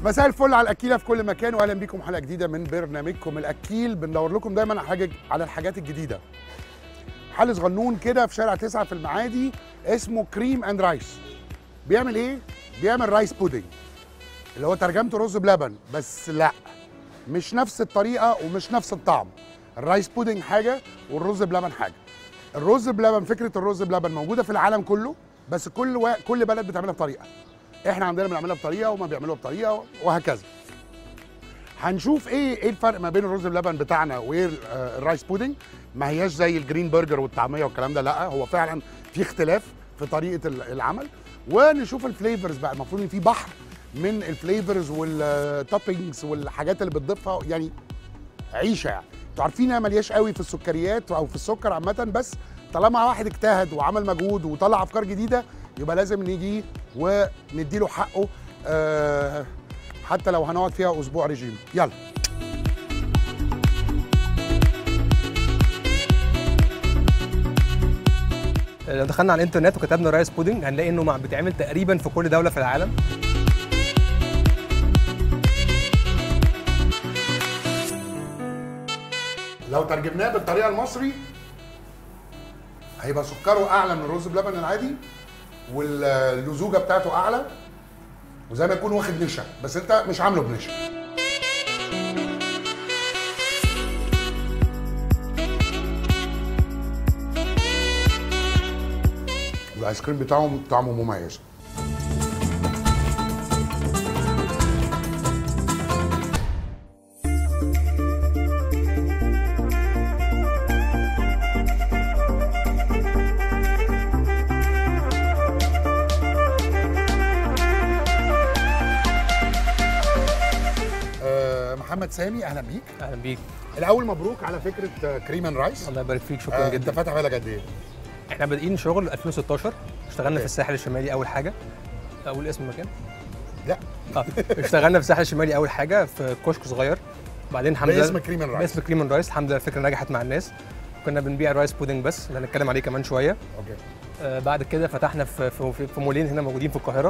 مساء الفل على الاكيله في كل مكان واهلا بيكم حلقه جديده من برنامجكم الاكيل بندور لكم دايما على حاجه على الحاجات الجديده محل صغنون كده في شارع تسعة في المعادي اسمه كريم اند رايس بيعمل ايه بيعمل رايس بودنج اللي هو ترجمته رز بلبن بس لا مش نفس الطريقه ومش نفس الطعم الرايس بودنج حاجه والرز بلبن حاجه الرز بلبن فكره الرز بلبن موجوده في العالم كله بس كل و... كل بلد بتعملها بطريقه احنا عندنا بنعملها بطريقه وما بيعملوها بطريقه وهكذا هنشوف ايه ايه الفرق ما بين الرز بلبن بتاعنا وايه ال- آه، الرايس بودنج ما هياش زي الجرين برجر والطعميه والكلام ده لا هو فعلا في اختلاف في طريقه ال- العمل ونشوف الفليفرز بقى المفروض ان في بحر من الفليفرز والتوبينجز والحاجات اللي بتضيفها يعني عيشه يعني انتوا عارفين انا ملياش قوي في السكريات او في السكر عامه بس طالما واحد اجتهد وعمل مجهود وطلع افكار جديده يبقى لازم نيجي ونديله حقه آه حتى لو هنقعد فيها اسبوع ريجيم يلا لو دخلنا على الانترنت وكتبنا رايس بودنج هنلاقي انه مع- بيتعمل تقريبا في كل دوله في العالم لو ترجمناه بالطريقه المصري هيبقى سكره اعلى من الرز بلبن العادي واللزوجه بتاعته اعلى وزي ما يكون واخد نشا بس انت مش عامله بنشا والايس كريم بتاعهم طعمه مميز آه، محمد سامي اهلا بيك اهلا بيك الاول مبروك على فكره آه، كريم اند رايس الله يبارك فيك شكرا آه، انت جدا فاتح بالك قد ايه احنا بادئين شغل 2016 اشتغلنا أوكي. في الساحل الشمالي اول حاجه اقول اسم المكان لا اه اشتغلنا في الساحل الشمالي اول حاجه في كشك صغير بعدين الحمد لله باسم كريم اند رايس باسم كريم رايس الحمد لله الفكره نجحت مع الناس كنا بنبيع رايس بودنج بس اللي هنتكلم عليه كمان شويه اوكي آه بعد كده فتحنا في في, في, في مولين هنا موجودين في القاهره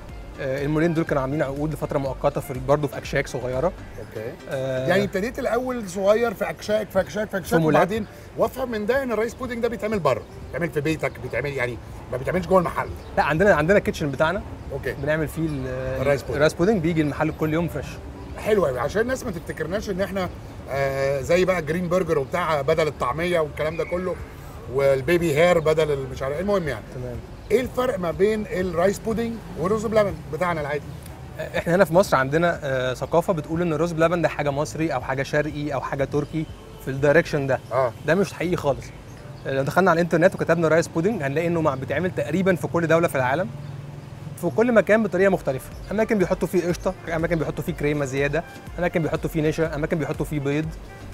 آه المولين دول كانوا عاملين عقود لفتره مؤقته في برضه في اكشاك صغيره اوكي آه يعني ابتديت الاول صغير في اكشاك في اكشاك في اكشاك مولات. وبعدين وافهم من ده ان الرايس بودنج ده بيتعمل بره بيتعمل في بيتك بيتعمل يعني ما بيتعملش جوه المحل لا عندنا عندنا الكيتشن بتاعنا اوكي بنعمل فيه ال- الرايس بودنج. الرايس بودنج بيجي المحل كل يوم فريش حلو قوي عشان الناس ما تفتكرناش ان احنا آه زي بقى جرين برجر وبتاع بدل الطعميه والكلام ده كله والبيبي هير بدل ال- مش عارف المهم يعني تمام ايه الفرق ما بين الرايس بودنج والرز بلبن بتاعنا العادي احنا هنا في مصر عندنا آه ثقافه بتقول ان الرز بلبن ده حاجه مصري او حاجه شرقي او حاجه تركي في الدايركشن ده اه ده مش حقيقي خالص آه، لو دخلنا على الانترنت وكتبنا رايس بودنج هنلاقي انه مع بيتعمل تقريبا في كل دوله في العالم في كل مكان بطريقه مختلفه اماكن بيحطوا فيه قشطه اماكن بيحطوا فيه كريمه زياده اماكن بيحطوا فيه نشا اماكن بيحطوا فيه بيض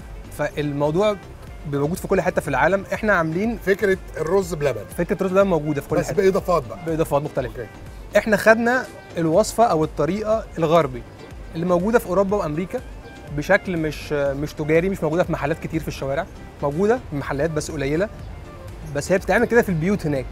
فالموضوع بيبقى موجود في كل حته في العالم احنا عاملين فكره الرز بلبن فكره الرز بلبن موجوده في كل بس حته باضافات بقى باضافات مختلفه اوكي احنا خدنا الوصفه او الطريقه الغربي اللي موجوده في اوروبا وامريكا بشكل مش مش تجاري مش موجوده في محلات كتير في الشوارع موجوده في محلات بس قليله بس هي بتتعمل كده في البيوت هناك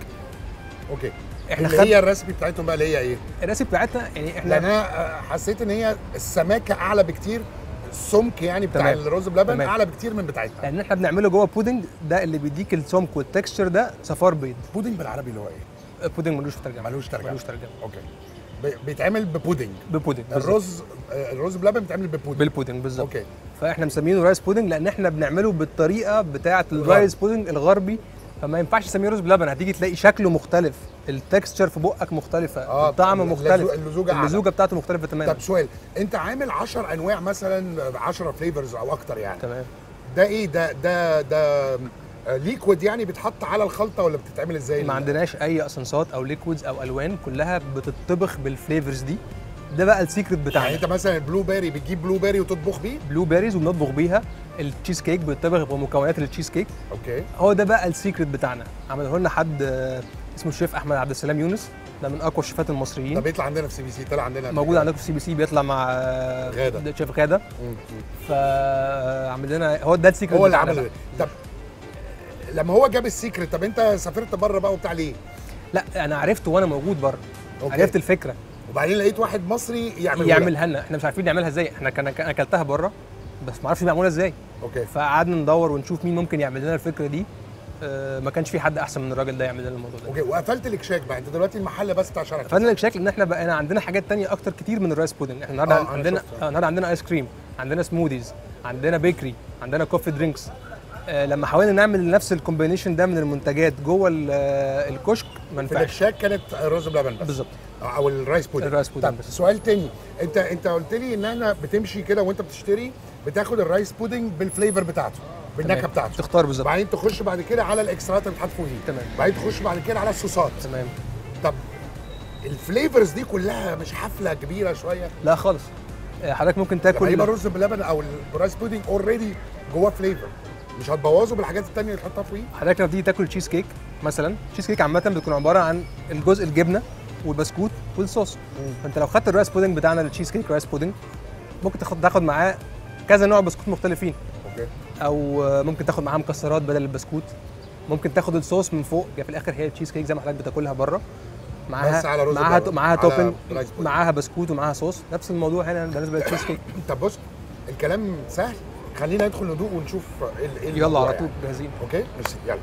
اوكي احنا اللي خد هي الريسبي بتاعتهم بقى اللي هي ايه؟ الريسيبي بتاعتنا يعني لان احنا انا آه، حسيت ان هي السماكه اعلى بكتير السمك يعني بتاع تمام. الرز بلبن تمام. اعلى بكتير من بتاعتنا لان احنا بنعمله جوه بودنج ده اللي بيديك السمك والتكستشر ده صفار بيض بودنج بالعربي اللي هو ايه؟ بودنج ملوش ترجمه ملوش ترجمه ملوش ترجمه اوكي بي- بيتعمل ببودنج ببودنج بالظبط. الرز آه، الرز بلبن بيتعمل ببودنج بالبودنج بالظبط اوكي فاحنا مسمينه رايس بودنج لان احنا بنعمله بالطريقه بتاعه الرايس بودنج الغربي فما ينفعش تسميه رز بلبن هتيجي تلاقي شكله مختلف التكستشر في بقك مختلفه آه، الطعم اللزو- مختلف اللزوجة أعلى. اللزوجه بتاعته مختلفه تماما طب سؤال انت عامل 10 انواع مثلا 10 فليفرز او اكتر يعني تمام ده ايه ده ده ده ليكويد يعني بيتحط على الخلطه ولا بتتعمل ازاي؟ ما عندناش اي اسنسات او ليكويدز او الوان كلها بتطبخ بالفليفرز دي ده بقى السيكريت يعني بتاعنا انت مثلا البلو بيري بتجيب بلو بيري وتطبخ بيه؟ بلو بيريز وبنطبخ بيها التشيز كيك بيطبخ بمكونات التشيز كيك اوكي هو ده بقى السيكريت بتاعنا عمله لنا حد آه، اسمه الشيف احمد عبد السلام يونس ده من اقوى الشيفات المصريين ده بيطلع عندنا في سي بي سي طلع عندنا موجود عندكم في سي بي سي بيطلع مع آه، غادة. شيف غاده مم. فعمل لنا هو ده السيكريت هو اللي بتاعنا عمل بقى. طب لما هو جاب السيكريت طب انت سافرت بره بقى وبتاع ليه؟ لا انا عرفته وانا موجود بره أوكي. عرفت الفكره وبعدين لقيت واحد مصري يعمل يعملها لنا احنا مش عارفين نعملها ازاي احنا كان كان اكلتها بره بس ما اعرفش معموله ازاي اوكي فقعدنا ندور ونشوف مين ممكن يعمل لنا الفكره دي آه، ما كانش في حد احسن من الراجل ده يعمل لنا الموضوع ده اوكي وقفلت الاكشاك بقى انت دلوقتي المحل بس بتاع شارع فانا الاكشاك ان احنا بقينا عندنا حاجات تانية اكتر كتير من الرايس بودنج احنا النهارده آه، أنا عندنا شفت. آه، النهارده عندنا ايس كريم عندنا سموذيز عندنا بيكري عندنا كوفي درينكس آه، لما حاولنا نعمل نفس الكومبينيشن ده من المنتجات جوه ال- آه، الكشك ما في ينفعش الاكشاك كانت رز بلبن بس بالظبط او الرايس بودنج الرايس بودنج طب بس. سؤال تاني انت انت قلت لي ان احنا بتمشي كده وانت بتشتري بتاخد الرايس بودنج بالفليفر بتاعته بالنكهه تمام. بتاعته تختار بالظبط بعدين تخش بعد كده على الاكسترات اللي بتحط فوقيه تمام. بعدين تخش بعد كده على الصوصات تمام طب الفليفرز دي كلها مش حفله كبيره شويه لا خالص آه، حضرتك ممكن لما يبقى تاكل رز بلبن او الرايس بودنج اوريدي جواه فليفر مش هتبوظه بالحاجات التانية اللي تحطها فوقيه حضرتك لما تيجي تاكل تشيز كيك مثلا تشيز كيك عامه بتكون عباره عن الجزء الجبنه والبسكوت والصوص فانت لو خدت الرايس بودنج بتاعنا التشيز كيك رايس بودنج ممكن تاخد تاخد معاه كذا نوع بسكوت مختلفين اوكي او آه، ممكن تاخد معاه مكسرات بدل البسكوت ممكن تاخد الصوص من فوق يعني في الاخر هي التشيز كيك زي ما حضرتك بتاكلها بره معاها بس على رز معاها بلبن، معاها على توبنج رايس بودنج. معاها بسكوت ومعاها صوص نفس الموضوع هنا بالنسبه للتشيز كيك طب بص الكلام سهل خلينا ندخل ندوق ونشوف ايه ايه يلا الموضوع على طول يعني. جاهزين اوكي ميرسي يلا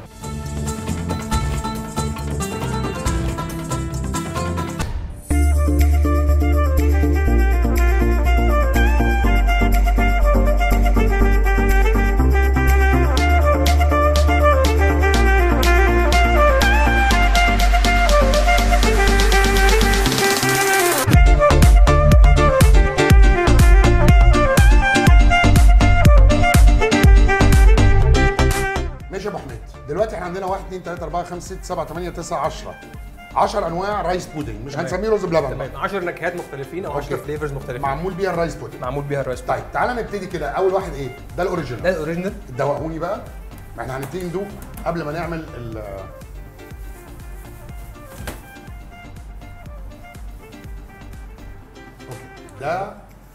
ماشي يا ابو حميد دلوقتي احنا عندنا 1 2 3 4 5 6 7 8 9 10 10 انواع رايس بودنج مش تمام. هنسميه رز بلبن تمام 10 نكهات مختلفين او 10 أوكي. فليفرز مختلفين معمول بيها الرايس بودنج معمول بيها الرايس بودنج طيب تعالى نبتدي كده اول واحد ايه ده ده الاوريجينال الاوريجينال دوقوني بقى ما احنا هنبتدي ندوق قبل ما نعمل ال اوكي ده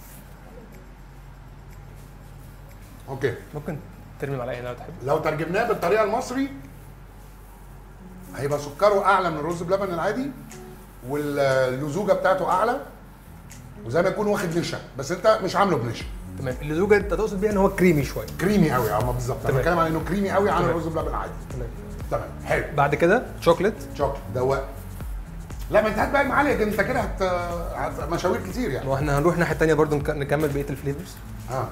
اوكي ممكن ترمي معلقه هنا لو تحب لو ترجمناه بالطريقه المصري هيبقى سكره اعلى من الرز بلبن العادي واللزوجه بتاعته اعلى وزي ما يكون واخد نشا بس انت مش عامله بنشا تمام اللزوجه انت تقصد بيها ان هو كريمي شويه كريمي قوي اه بالظبط انا تمام. بتكلم عن انه كريمي قوي عن تمام. الرز بلبن العادي تمام تمام حلو بعد كده شوكليت شوكليت دوق لا ما انت هات بقى المعالق انت كده هت... هت... مشاوير كتير يعني ما احنا هنروح الناحيه الثانيه برضو نك- نكمل بقيه الفليفرز اه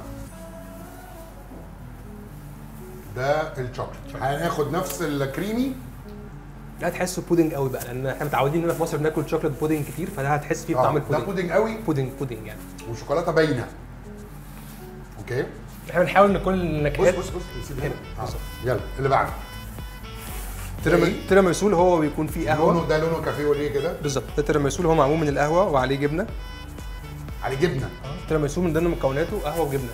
ده الشوكليت هناخد نفس الكريمي ده هتحسه بودنج قوي بقى لان احنا متعودين هنا في مصر بناكل شوكليت بودنج كتير فده هتحس فيه اه بطعم ده البودنج بودنج قوي بودنج بودنج يعني وشوكولاته باينه اوكي احنا بنحاول نكل بص النكهات بص بص نسيب هنا هنا، آه. بالظبط. يلا اللي بعده تيرامي- إيه؟ تيراميسو اللي هو بيكون فيه لونه قهوه ده لونه كافيه وليه كده بالظبط ده تيراميسو اللي هو معمول من القهوه وعليه جبنه عليه جبنه تيراميسو من ضمن مكوناته قهوه وجبنه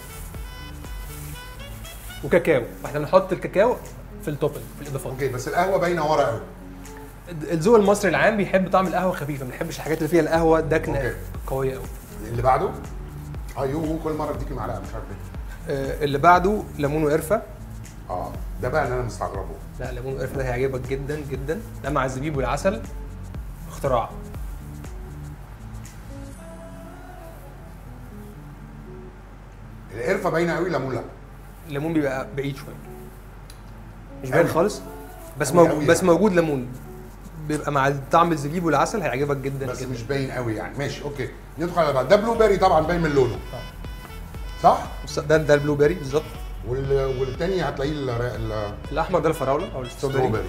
وكاكاو واحنا بنحط الكاكاو في التوبنج في الاضافات اوكي بس القهوه باينه ورا قوي الذوق المصري العام بيحب طعم القهوه خفيفه ما بنحبش الحاجات اللي فيها القهوه دكنه أوكي. قويه قوي اللي بعده ايوه كل مره اديك معلقه مش عارف ليه آه، اللي بعده ليمون وقرفه اه ده بقى اللي انا مستغربه لا ليمون وقرفه ده هيعجبك جدا جدا ده مع الزبيب والعسل اختراع القرفه باينه قوي ليمون لا الليمون بيبقى بعيد شويه مش أوي. باين خالص بس أوي موجود أوي بس يعني. موجود ليمون بيبقى مع طعم الزبيب والعسل هيعجبك جدا بس جدا مش باين قوي يعني ماشي اوكي ندخل على بعد ده بلو بيري طبعا باين من لونه صح بص، ده ده البلو بيري بالظبط وال... والتاني هتلاقيه ال... ال... الاحمر ده الفراوله او الستروبري ستروبري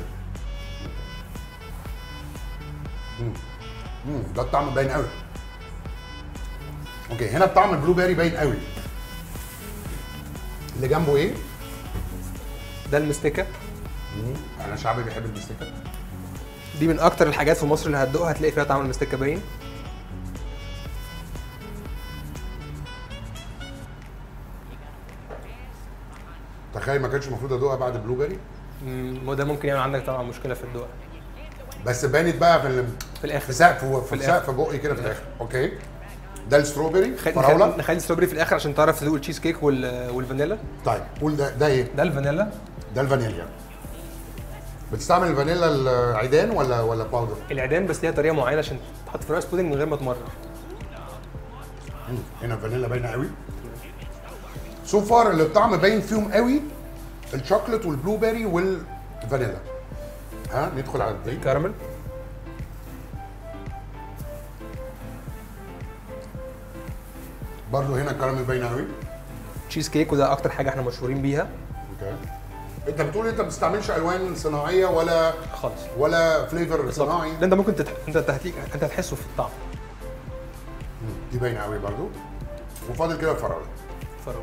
مم. مم. ده الطعم باين قوي اوكي هنا الطعم البلو بيري باين قوي اللي جنبه ايه؟ ده المستكه مم. انا شعبي بيحب المستكه دي من اكتر الحاجات في مصر اللي هتدوقها هتلاقي فيها طعم المستكه باين تخيل ما كانش المفروض ادوقها بعد بلو بيري مم، وده ممكن يعمل عندك طبعا مشكله في الدوق بس بانت بقى في ال... في في الاخر سقف في, في الآخر. سقف بقي كده في الاخر اوكي ده الستروبري خل- فراوله نخلي نخلي الستروبري في الاخر عشان تعرف تدوق التشيز كيك وال... والفانيلا طيب قول ده ده ايه؟ ده الفانيلا ده الفانيليا بتستعمل الفانيلا العيدان ولا ولا باودر؟ العيدان بس ليها طريقه معينه عشان تحط في رايس بودنج من غير ما تمرر هنا فانيلا باينه قوي سو فار اللي الطعم باين فيهم قوي الشوكليت والبلو بيري والفانيلا ها ندخل على الدقيق كراميل برضه هنا الكراميل باينه قوي تشيز كيك وده اكتر حاجه احنا مشهورين بيها اوكي انت بتقول انت ما بتستعملش الوان صناعيه ولا خالص ولا فليفر صناعي ده انت ممكن تتح... انت هتيجي انت هتحسه في الطعم دي باينه قوي برضه وفاضل كده الفراوله فراوله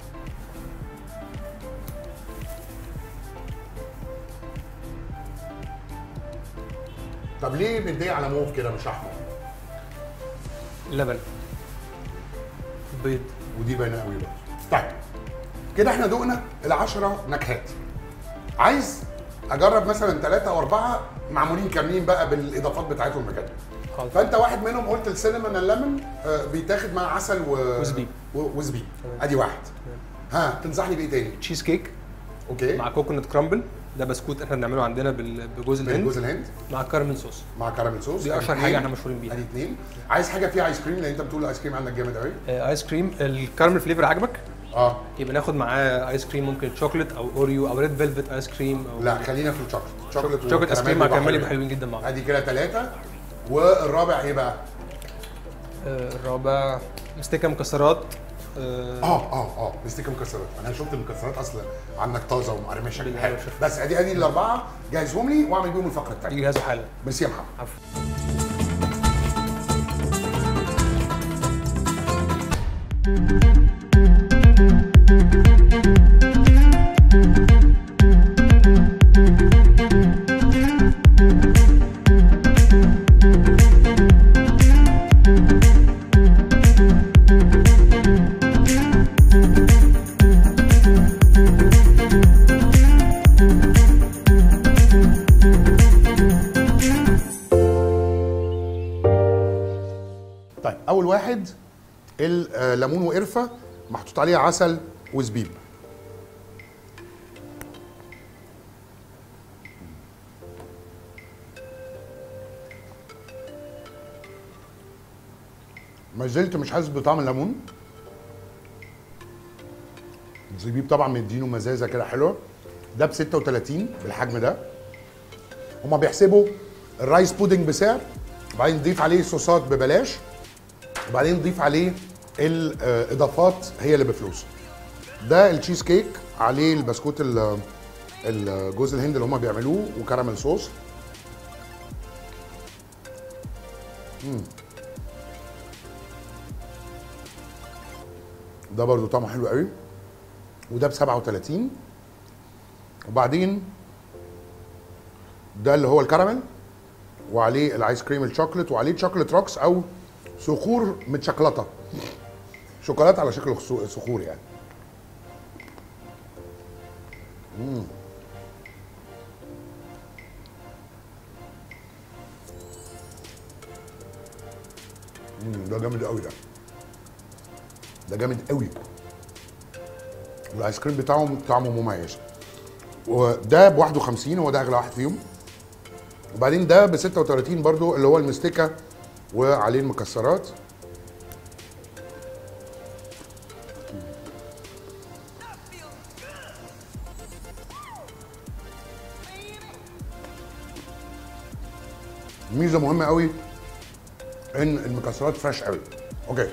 طب ليه مديه على موف كده مش احمر لبن بيض ودي باينه قوي برضه طيب كده احنا دقنا العشرة نكهات عايز اجرب مثلا ثلاثة او اربعة معمولين كاملين بقى بالاضافات بتاعتهم بجد خالص فانت واحد منهم قلت السينما الليمون آه، بيتاخد مع عسل و... وزبيب. و... وزبيب تمام. ادي واحد ها تنصحني بايه تاني تشيز كيك اوكي مع كوكونات كرامبل ده بسكوت احنا بنعمله عندنا بال- بجوز من الهند جوز الهند مع كارمل صوص مع كراميل صوص دي أدي اشهر اتنين. حاجه احنا مشهورين بيها ادي اثنين عايز حاجه فيها ايس كريم لان انت بتقول الايس كريم عندك جامد قوي آه، ايس كريم الكارمل فليفر عجبك اه يبقى ناخد معاه ايس كريم ممكن شوكليت او اوريو او ريد فيلفت ايس كريم او لا خلينا في الشوكليت شوكليت شوكليت ايس كريم مع بيبقى كراميل حلو. يبقى حلوين جدا مع بعض ادي كده ثلاثه والرابع ايه بقى؟ آه، الرابع مستكه مكسرات آه، اه اه اه مستيكه مكسرات انا شفت المكسرات اصلا عندك طازه ومقرمشه بالله حلو والشفا. بس ادي ادي الاربعه جهزهم لي واعمل بيهم الفقره الثانيه يجهزوا حالا ميرسي يا محمد عفوا طيب اول واحد الليمون وقرفه محطوط عليه عسل وزبيب ما زلت مش حاسس بطعم الليمون الزبيب طبعا مدينه مزازه كده حلوه ده ب 36 بالحجم ده هما بيحسبوا الرايس بودنج بسعر وبعدين نضيف عليه صوصات ببلاش وبعدين نضيف عليه الاضافات هي اللي بفلوس ده التشيز كيك عليه البسكوت ال- الجوز الهند اللي هما بيعملوه وكراميل صوص مم. ده برضو طعمه حلو قوي وده ب 37 وبعدين ده اللي هو الكراميل وعليه الايس كريم الشوكليت وعليه شوكليت روكس او صخور متشكلطه شوكولاته على شكل خصو- صخور يعني مم. مم، ده جامد قوي ده ده جامد قوي والايس كريم بتاعهم طعمه مميز وده ب 51 هو ده اغلى واحد فيهم وبعدين ده ب 36 برضو اللي هو المستكه وعليه المكسرات ميزه مهمه قوي ان المكسرات فريش قوي اوكي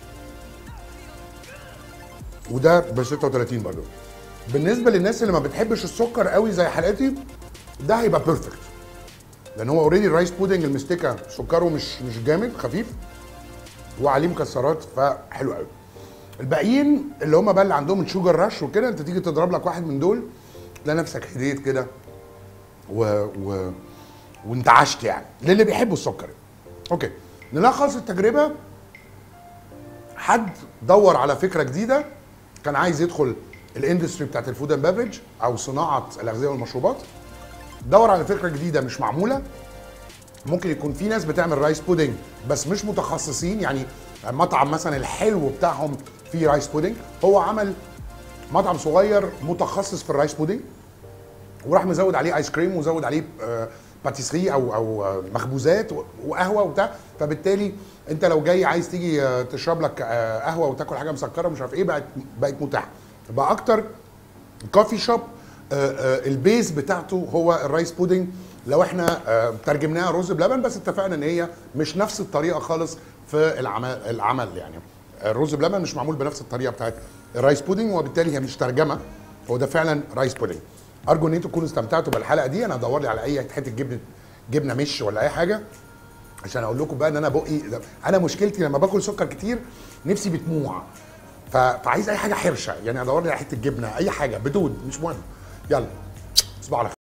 وده ب 36 برضو بالنسبه للناس اللي ما بتحبش السكر قوي زي حالاتي ده هيبقى بيرفكت لان هو اوريدي الرايس بودنج المستكه سكره مش مش جامد خفيف وعليه مكسرات فحلو قوي الباقيين اللي هم بقى اللي عندهم الشوجر رش وكده انت تيجي تضرب لك واحد من دول تلاقي نفسك هديت كده و... و... وانتعشت يعني للي بيحبوا السكر اوكي نلخص التجربه حد دور على فكره جديده كان عايز يدخل الاندستري بتاعت الفود اند بيفرج او صناعه الاغذيه والمشروبات دور على فكره جديده مش معموله ممكن يكون في ناس بتعمل رايس بودنج بس مش متخصصين يعني مطعم مثلا الحلو بتاعهم فيه رايس بودنج هو عمل مطعم صغير متخصص في الرايس بودنج وراح مزود عليه ايس كريم وزود عليه آه، باتيسري او او مخبوزات و- وقهوه وبتاع فبالتالي انت لو جاي عايز تيجي آه، تشرب لك آه، قهوه وتاكل حاجه مسكره مش عارف ايه بقت بقت متاحه بقى اكتر كوفي شوب آه، آه، البيز بتاعته هو الرايس بودنج لو احنا آه، ترجمناها رز بلبن بس اتفقنا ان هي مش نفس الطريقه خالص في العمل العمل يعني الرز بلبن مش معمول بنفس الطريقه بتاعت الرايس بودنج وبالتالي هي مش ترجمه هو ده فعلا رايس بودنج ارجو ان انتم تكونوا استمتعتوا بالحلقه دي انا هدور لي على اي حته جبنه جبنه مش ولا اي حاجه عشان اقول لكم بقى ان انا بقي انا مشكلتي لما باكل سكر كتير نفسي بتموع ف... فعايز اي حاجه حرشه يعني ادور لي على حته جبنه اي حاجه بدون مش مهم يلا تصبحوا على خير